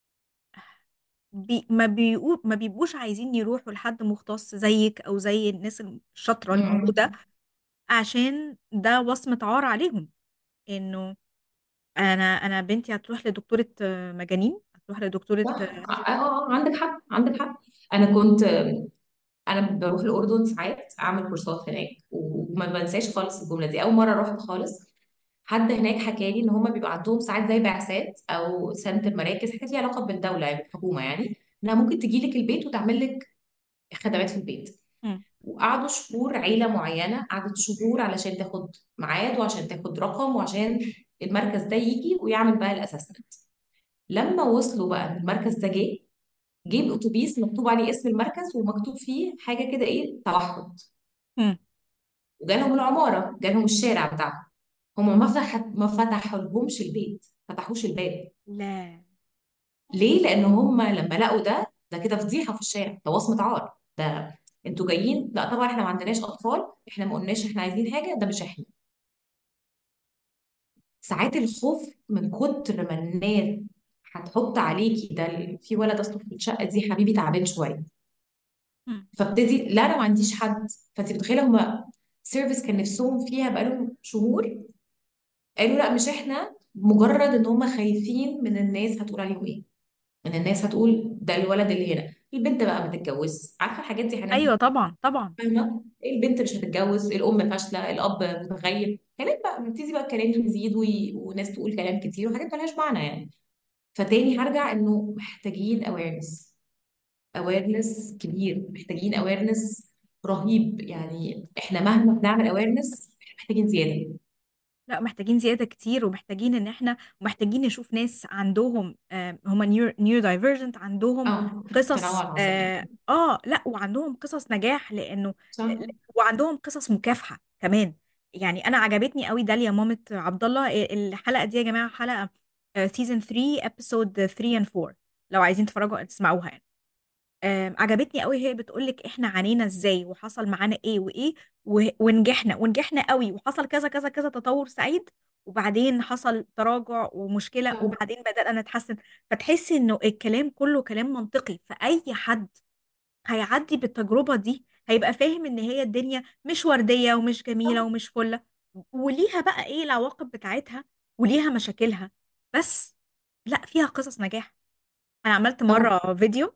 بي ما بيقو ما بيبقوش عايزين يروحوا لحد مختص زيك او زي الناس الشاطرة الموجودة أمم. عشان ده وصمة عار عليهم انه انا انا بنتي هتروح لدكتورة آه، مجانين هتروح لدكتورة صح آه، اه آه، عندك حق عندك حق انا كنت انا بروح الاردن ساعات اعمل كورسات هناك وما بنساش خالص الجمله دي اول مره رحت خالص حد هناك حكى لي ان هم بيبقى عندهم ساعات زي بعثات او سنتر مراكز حاجات ليها علاقه بالدوله يعني بالحكومه يعني انها ممكن تجي لك البيت وتعمل لك خدمات في البيت مم. وقعدوا شهور عيله معينه قعدت شهور علشان تاخد ميعاد وعشان تاخد رقم وعشان المركز ده يجي ويعمل بقى الاسسمنت لما وصلوا بقى إن المركز ده جه جيب اتوبيس مكتوب عليه اسم المركز ومكتوب فيه حاجه كده ايه توحد مم. وجالهم العماره جالهم الشارع بتاعهم هم ما فتح ما فتحوا لهمش البيت فتحوش الباب لا ليه لان هم لما لقوا ده ده كده فضيحه في الشارع ده وصمه عار ده انتوا جايين لا طبعا احنا ما عندناش اطفال احنا ما قلناش احنا عايزين حاجه ده مش احنا ساعات الخوف من كتر ما الناس هتحط عليكي ده ال- في ولد اصله في الشقه دي حبيبي تعبان شويه مم. فابتدي لا انا ما عنديش حد فانت متخيله هم سيرفيس كان نفسهم فيها بقالهم شهور قالوا لا مش احنا مجرد ان هم خايفين من الناس هتقول عليهم ايه ان الناس هتقول ده الولد اللي هنا البنت بقى ما تتجوز عارفه الحاجات دي حنان ايوه طبعا طبعا فاهمه البنت مش هتتجوز الام فاشله الاب متغيب كلام بقى بيبتدي بقى الكلام يزيد وي... وناس تقول كلام كتير وحاجات ملهاش معنى يعني فتاني هرجع انه محتاجين awareness awareness كبير محتاجين awareness رهيب يعني احنا مهما بنعمل awareness احنا محتاجين زياده لا محتاجين زيادة كتير ومحتاجين ان احنا محتاجين نشوف ناس عندهم آه، هم نيور نيور دايفرجنت عندهم اه تنوع قصص العنصري اه آه، لا وعندهم قصص نجاح لانه صح وعندهم قصص مكافحة كمان يعني انا عجبتني قوي داليا مامة عبد الله الحلقة دي يا جماعة حلقة سيزون 3 ابيسود 3 and 4 لو عايزين تتفرجوا تسمعوها يعني آم، عجبتني قوي هي بتقولك احنا عانينا ازاي وحصل معانا ايه وايه و- ونجحنا ونجحنا قوي وحصل كذا كذا كذا تطور سعيد وبعدين حصل تراجع ومشكلة صح وبعدين بدأنا نتحسن فتحسي انه الكلام كله كلام منطقي فأي حد هيعدي بالتجربة دي هيبقى فاهم ان هي الدنيا مش وردية ومش جميلة ومش فلة وليها بقى ايه العواقب بتاعتها وليها مشاكلها بس لا فيها قصص نجاح انا عملت طبعا مرة فيديو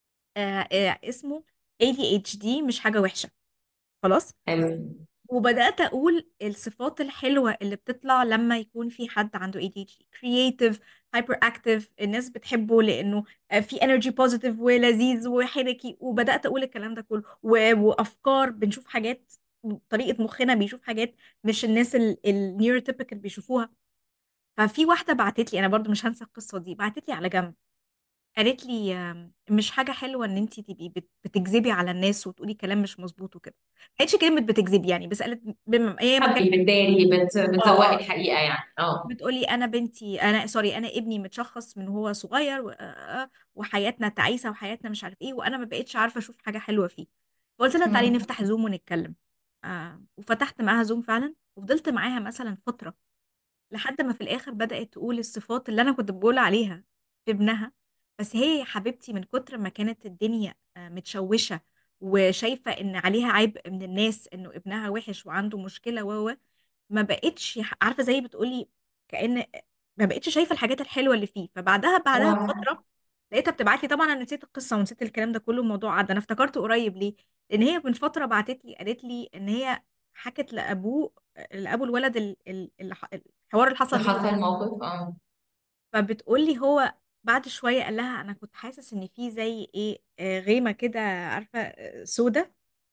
آه آه اسمه ADHD مش حاجة وحشة خلاص حلو وبدأت أقول الصفات الحلوة اللي بتطلع لما يكون في حد عنده ADHD creative hyperactive الناس بتحبه لأنه آه، في energy positive ولذيذ وحركي وبدأت أقول الكلام ده كله و- وأفكار بنشوف حاجات طريقة مخنا بيشوف حاجات مش الناس النيوروتيبيكال بيشوفوها ففي واحدة بعتت لي أنا برضو مش هنسى القصة دي بعتت لي على جنب قالت لي آم، مش حاجة حلوة ان انت تبقي بت- بتكذبي على الناس وتقولي كلام مش مظبوط وكده ما قالتش كلمة بتكذبي يعني بس قالت بم... هي ما تخبي كانت بتداري بت... اه بتزوقي اه الحقيقه يعني اه بتقولي انا بنتي انا سوري انا ابني متشخص من هو صغير و... آه، آه، وحياتنا تعيسة وحياتنا مش عارف ايه وانا ما بقتش عارفة اشوف حاجة حلوة فيه فقلت لها تعالي مم. نفتح زوم ونتكلم آه وفتحت معاها زوم فعلا وفضلت معاها مثلا فترة لحد ما في الاخر بدأت تقول الصفات اللي انا كنت بقول عليها في ابنها بس هي يا حبيبتي من كتر ما كانت الدنيا آه، متشوشة وشايفة ان عليها عيب من الناس انه ابنها وحش وعنده مشكلة و و ما بقتش ح- عارفة زي بتقولي كأن ما بقتش شايفة الحاجات الحلوة اللي فيه فبعدها بعدها اه بفترة لقيتها بتبعت لي طبعا انا نسيت القصة ونسيت الكلام ده كله الموضوع عدى انا افتكرته قريب ليه لان هي من فترة بعتت لي قالت لي ان هي حكت لابوه لابو الولد ال- ال- اللي ح- الحوار اللي حصل اللي بينهم حصل الموقف اه فبتقول لي هو بعد شويه قال لها انا كنت حاسس ان في زي ايه آه، غيمه كده عارفه آه، سودة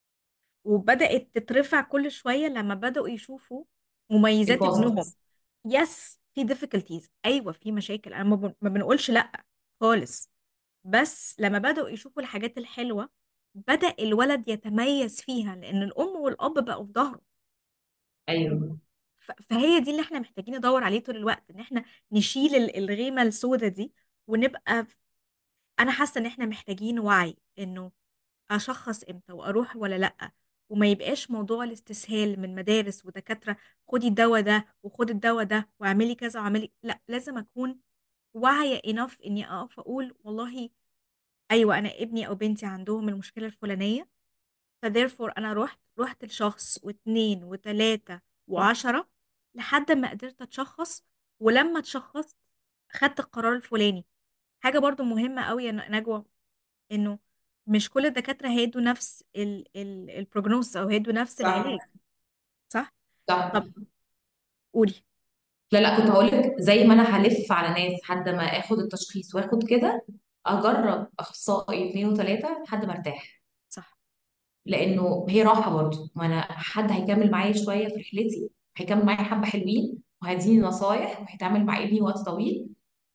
وبدات تترفع كل شويه لما بداوا يشوفوا مميزات ابنهم البوزيتيفز يس في difficulties ايوه في مشاكل انا ما بن- ما بنقولش لا خالص بس لما بداوا يشوفوا الحاجات الحلوه بدأ الولد يتميز فيها لأن الأم والأب بقوا في ظهره ايوه ف- فهي دي اللي احنا محتاجين ندور عليه طول الوقت ان احنا نشيل ال- الغيمة السوداء دي ونبقى في- انا حاسة ان احنا محتاجين وعي انه اشخص امتى واروح ولا لا وما يبقاش موضوع الاستسهال من مدارس ودكاترة خدي الدواء ده وخدي الدواء ده واعملي كذا واعملي لا لازم اكون واعية enough اني اقف اقول والله ايوه انا ابني او بنتي عندهم المشكلة الفلانية فtherefore انا رحت رحت لشخص واتنين وتلاتة وعشرة لحد ما قدرت اتشخص ولما اتشخصت خدت القرار الفلاني حاجة برضو مهمة قوي يا نجوى انه مش كل الدكاترة هيدوا نفس ال ال البروجنوز او هيدوا نفس العلاج صح صح؟ صح طب قولي لا لا كنت هقول لك زي ما انا هلف على ناس لحد ما اخد التشخيص واخد كده اجرب اخصائي اثنين وثلاثه لحد ما ارتاح صح لانه هي راحه برضه ما انا حد هيكمل معايا شويه في رحلتي هيكمل معايا حبه حلوين وهيديني نصايح وهيتعامل مع ابني وقت طويل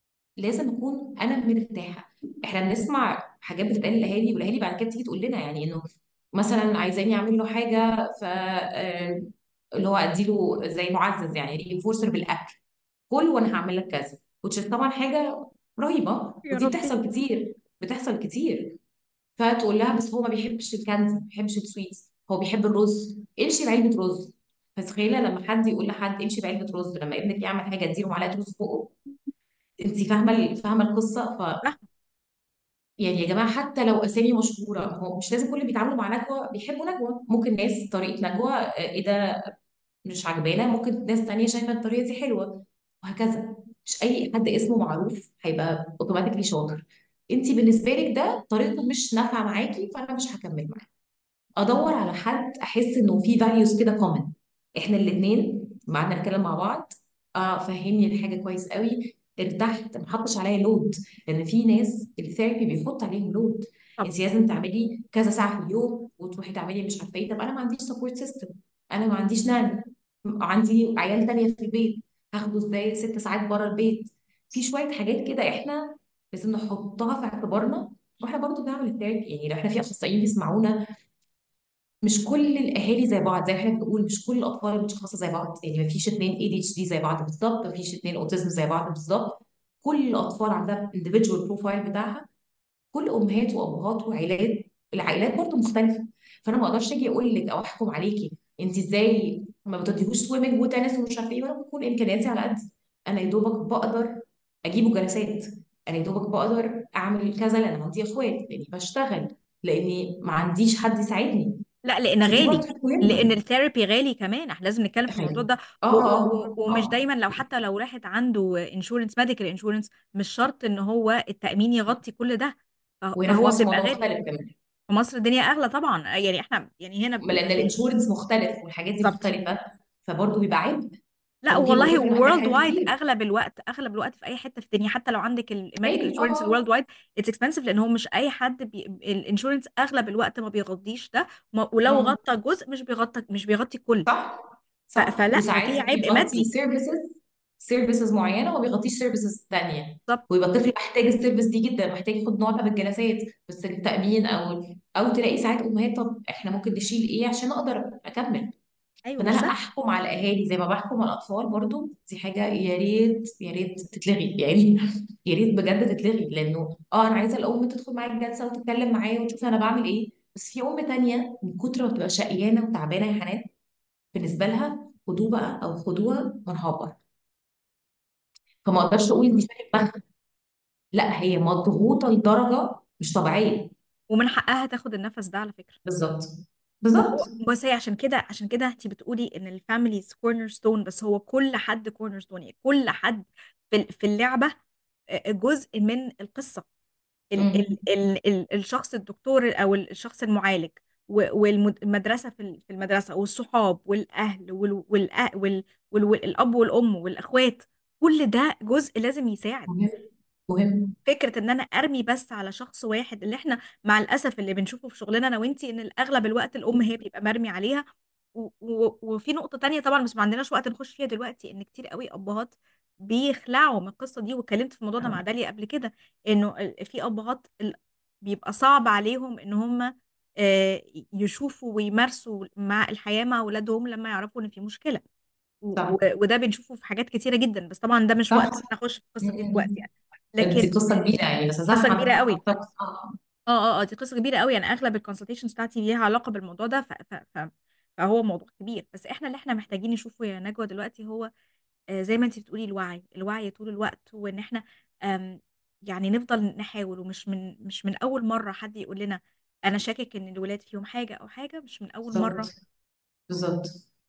لازم اكون انا مرتاحه احنا بنسمع حاجات بتتقال للاهالي والاهالي بعد كده تيجي تقول لنا يعني انه مثلا عايزاني اعمل له حاجه ف آه، اللي هو اديله زي معزز يعني رينفورسر بالاكل كل وانا هعمل لك كذا which is طبعا حاجه رهيبه يا ودي ربي بتحصل كتير بتحصل كتير فتقول لها بس هو ما بيحبش الكنز ما بيحبش السويتس هو بيحب الرز امشي بعلبه رز فتخيله لما حد يقول لحد امشي بعلبه رز لما ابنك يعمل حاجه اديله معلقه رز فوقه انت فاهمه ال- فاهمه القصه ف صح يعني يا جماعه حتى لو اسامي مشهوره هو مش لازم كل اللي بيتعاملوا مع نجوى بيحبوا نجوى ممكن ناس طريقه نجوى آه، ايه ده مش عجبانا ممكن ناس تانية شايفه الطريقه دي حلوه وهكذا مش اي حد اسمه معروف هيبقى اوتوماتيكلي شاطر انت بالنسبه لك ده طريقته مش نافعه معاكي فانا مش هكمل معاك ادور على حد احس انه في فاليوز كده كومن احنا الاثنين معانا نتكلم مع بعض اه فهمني الحاجه كويس قوي ارتحت ما حطش عليا لود لان في ناس الثيرابي بيحط عليهم لود طبعا انت لازم تعملي كذا ساعه في اليوم وتروحي تعملي مش عارفه ايه طب انا ما عنديش سبورت سيستم انا ما عنديش نان عندي عيال تانية في البيت هاخده ازاي ست ساعات بره البيت في شويه حاجات كده احنا لازم نحطها في اعتبارنا واحنا برضو بنعمل الثيرابي يعني لو احنا في اخصائيين بيسمعونا مش كل الاهالي زي بعض زي ما احنا بنقول مش كل الاطفال المتشخصه زي بعض يعني ما فيش اتنين اي دي اتش دي زي بعض بالظبط ما فيش اتنين اوتيزم زي بعض بالظبط كل الاطفال عندها individual بروفايل بتاعها كل امهات وابهات وعائلات العائلات برضو مختلفه فانا ما اقدرش اجي اقول لك او احكم عليكي انت ازاي ما بتديهوش سويمنج وتنس ومش عارفه ايه وانا بكون امكانياتي على قدي انا يا دوبك بقدر اجيبه جلسات انا يا دوبك بقدر اعمل كذا لان عندي اخوات لاني بشتغل لاني ما عنديش حد يساعدني لا لان فدي غالي برضه حاجة لان مهمة الثيرابي غالي كمان احنا لازم نتكلم في الموضوع يعني ده و اه و اه و ومش اه دايما لو حتى لو راحت عنده انشورنس ميديكال انشورنس مش شرط ان هو التأمين يغطي كل ده ف- وهنا في فهو مصر بيبقى الموضوع غالي مختلف كمان في مصر الدنيا اغلى طبعا يعني احنا يعني هنا ب- لان في الانشورنس مختلف والحاجات دي بالظبط مختلفة فبرضه بيبقى عبء لا فممكن يبقى والله طفل محتاج وورلد حاجات وايد كتير اغلب الوقت اغلب الوقت في اي حته في الدنيا حتى لو عندك الميديكال اي انشورنس اه الورلد وايد اتس اكسبنسيف لان هو مش اي حد بي... الانشورنس اغلب الوقت ما بيغطيش ده وما- ولو اه غطى جزء مش بيغطى مش بيغطي كل صح ف... صح فلا ففي وساعات عبء بيغطي مادي سيرفيسز سيرفيسز معينه وما بيغطيش سيرفيسز تانية بالظبط ويبقى الطفل محتاج السيرفيس دي جدا محتاج ياخد نوع من الجلسات بس التامين او او تلاقي ساعات امهات طب احنا ممكن نشيل ايه عشان اقدر اكمل ايوه فان مش انا سهل احكم على الاهالي زي ما بحكم على الاطفال برضو دي حاجه يا ريت يا ريت تتلغي يعني يا ريت بجد تتلغي لانه اه انا عايزه الام تدخل معايا الجلسه وتتكلم معايا وتشوف انا بعمل ايه بس في ام تانية من كتر ما بتبقى شقيانه وتعبانه يا حنان بالنسبه لها خدوه بقى او خدوها ونهبر فما اقدرش اقول دي شايف بخت لا هي مضغوطه لدرجه مش طبيعيه ومن حقها تاخد النفس ده على فكره بالظبط ما بالظبط هو بس هي عشان كده عشان كده انت بتقولي ان الفاميليز كورنر ستون بس هو كل حد كورنر ستون يعني كل حد في في اللعبه آه، جزء من القصه ال امم ال ال ال الشخص الدكتور او الشخص المعالج والمدرسة في ال- في المدرسة والصحاب والأهل وال- والأ- وال- وال- والأب والأم والأخوات كل ده جزء لازم يساعد مهم مهم فكرة ان انا ارمي بس على شخص واحد اللي احنا مع الاسف اللي بنشوفه في شغلنا انا وانتي ان الاغلب الوقت الام هي بيبقى مرمي عليها و و وفي نقطة تانية طبعا بس ما عندناش وقت نخش فيها دلوقتي ان كتير قوي ابهات بيخلعوا من القصة دي واتكلمت في الموضوع ده مع آه، داليا قبل كده انه ال- في ابهات ال- بيبقى صعب عليهم ان هم آه، يشوفوا ويمارسوا مع الحياة مع اولادهم لما يعرفوا ان في مشكلة و- صح و- وده بنشوفه في حاجات كتيرة جدا بس طبعا ده مش وقت صح ان انا اخش في القصة دي دلوقتي مم. يعني لكن دي قصة كبيرة يعني بس صح قصه كبيره قوي أعتقد آه. اه اه اه دي قصه كبيره قوي يعني اغلب الكونسلتيشنز بتاعتي ليها علاقه بالموضوع ده ف ف ف فهو موضوع كبير بس احنا اللي احنا محتاجين نشوفه يا نجوى دلوقتي هو آه، زي ما انت بتقولي الوعي الوعي طول الوقت وان احنا آم، يعني نفضل نحاول ومش من مش من اول مره حد يقول لنا انا شاكك ان الولاد فيهم حاجه او حاجه مش من اول بالظبط مره بالظبط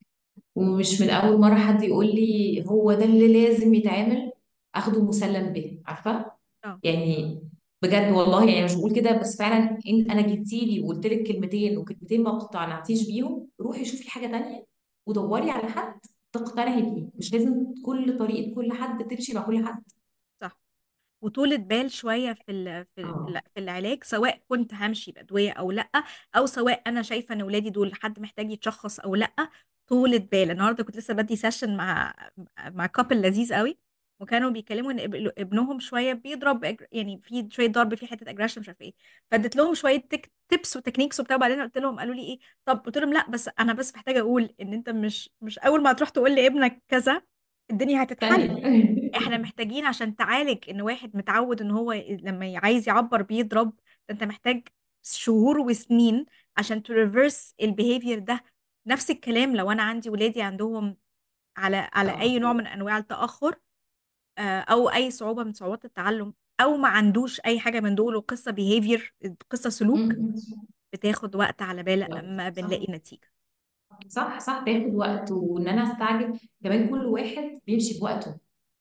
ومش من أول مرة حد يقول لي هو ده اللي لازم يتعمل أخده مسلم به عارفة اه يعني بجد والله يعني مش بقول كده بس فعلا إن أنا جيتي لي وقلت لك كلمتين وكلمتين ما اقتنعتيش بيهم روحي شوفي حاجة تانية ودوري على حد تقتنعي بيه مش لازم كل طريقة كل حد تمشي مع كل حد صح وطولة بال شوية في ال- في في اه الع- في العلاج سواء كنت همشي بأدوية أو لأ أو سواء أنا شايفة إن ولادي دول حد محتاج يتشخص أو لأ طولة بال النهاردة كنت لسه بدي سيشن مع مع كابل لذيذ قوي وكانوا بيتكلموا ان اب- ابنهم شويه بيضرب أج- يعني في شويه ضرب في حته اجريشن مش عارفه ايه فاديت لهم شويه تك تيبس وتكنيكس وبتاع وبعدين قلت لهم قالوا لي ايه طب قلت لهم لا بس انا بس محتاجه اقول ان انت مش مش اول ما تروح تقول لابنك كذا الدنيا هتتحل ثانية احنا محتاجين عشان تعالج ان واحد متعود ان هو لما ي- عايز يعبر بيضرب ده انت محتاج شهور وسنين عشان تريفرس البيهيفير ده نفس الكلام لو انا عندي ولادي عندهم على على اه اي نوع من انواع التاخر آه، او اي صعوبه من صعوبات التعلم او ما عندوش اي حاجه من دول وقصه بيهيفير قصه سلوك م- بتاخد وقت على بال م. اما صح بنلاقي نتيجه صح صح تاخد وقت وان انا استعجل كمان كل واحد بيمشي بوقته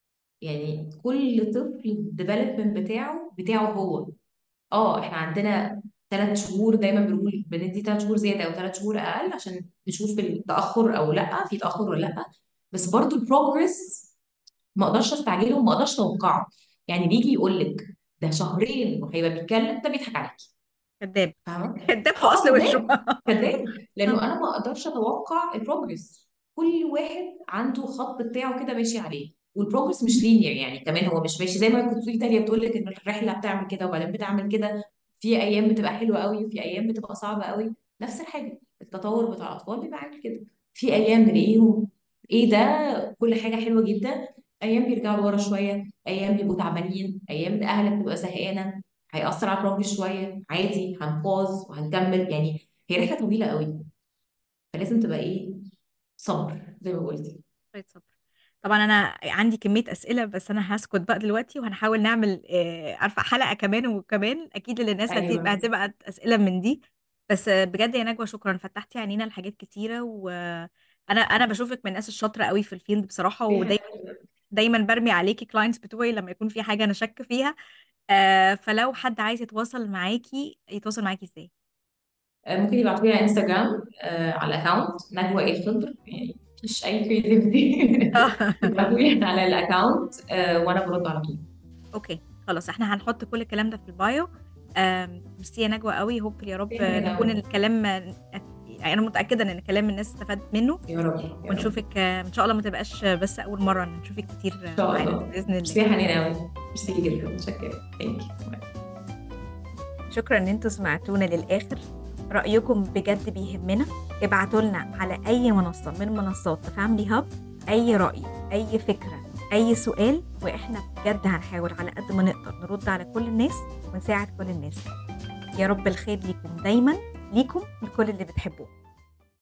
يعني كل طفل الديفلوبمنت بتاعه بتاعه هو اه احنا عندنا ثلاث شهور دايما بنقول بندي ثلاث شهور زياده او ثلاث شهور اقل عشان نشوف التاخر او لا في تاخر ولا لا بس برضو البروجرس ما اقدرش استعجله وما اقدرش اتوقعه يعني بيجي يقول لك ده شهرين وهيبقى بيتكلم ده بيضحك عليكي كداب فاهمه كداب في اه اصل وشه كذاب كذاب لانه انا ما اقدرش اتوقع البروجرس كل واحد عنده خط بتاعه كده ماشي عليه والبروجرس مش لينير يعني كمان هو مش ماشي زي ما كنت بتقولي تانية بتقول لك ان الرحله بتعمل كده وبعدين بتعمل كده في ايام بتبقى حلوه قوي وفي ايام بتبقى صعبه قوي نفس الحاجه التطور بتاع الاطفال بيبقى عامل كده في ايام نلاقيهم ايه ده كل حاجه حلوه جدا ايام بيرجعوا لورا شويه ايام بيبقوا تعبانين ايام الاهل بتبقى زهقانه هيأثر على البروجرس شويه عادي هنبوظ وهنكمل يعني هي رحله طويله قوي فلازم تبقى ايه صبر زي ما قلتي شوية صبر طبعا انا عندي كميه اسئله بس انا هسكت بقى دلوقتي وهنحاول نعمل آه، عارفه حلقه كمان وكمان اكيد للناس هتبقى ايوه هتبقى اسئله من دي بس آه، بجد يا نجوى شكرا فتحتي عينينا لحاجات كتيره وانا انا بشوفك من الناس الشاطره قوي في الفيلد بصراحه دي ودايما حاجة- دايما برمي عليكي كلاينتس بتوعي لما يكون في حاجه انا شاكه فيها آه، فلو حد عايز يتواصل معاكي يتواصل معاكي ازاي آه، ممكن يبعتوا لي على انستغرام آه، على الاكونت نجوى ايه خضر يعني مفيش اي كريتيفيتي يبعتوا لي على الاكونت آه، وانا برد على طول اوكي خلاص احنا هنحط كل الكلام ده في البايو آم، ميرسي يا نجوى قوي هوب يا رب يا نكون نجوى. الكلام يعني انا متاكده ان كلام الناس استفادت منه يا رب يا رب. ونشوفك آه، ان شاء الله ما تبقاش بس اول مره نشوفك كتير ان شاء معانا الله باذن ميرسي الله يا حنين قوي ميرسي جدا متشكره ثانك شكرا ان انتوا سمعتونا للاخر رايكم بجد بيهمنا ابعتوا لنا على اي منصه من منصات فاملي هاب اي راي اي فكره اي سؤال واحنا بجد هنحاول على قد ما نقدر نرد على كل الناس ونساعد كل الناس يا رب الخير ليكم دايما ليكم لكل اللي بتحبوه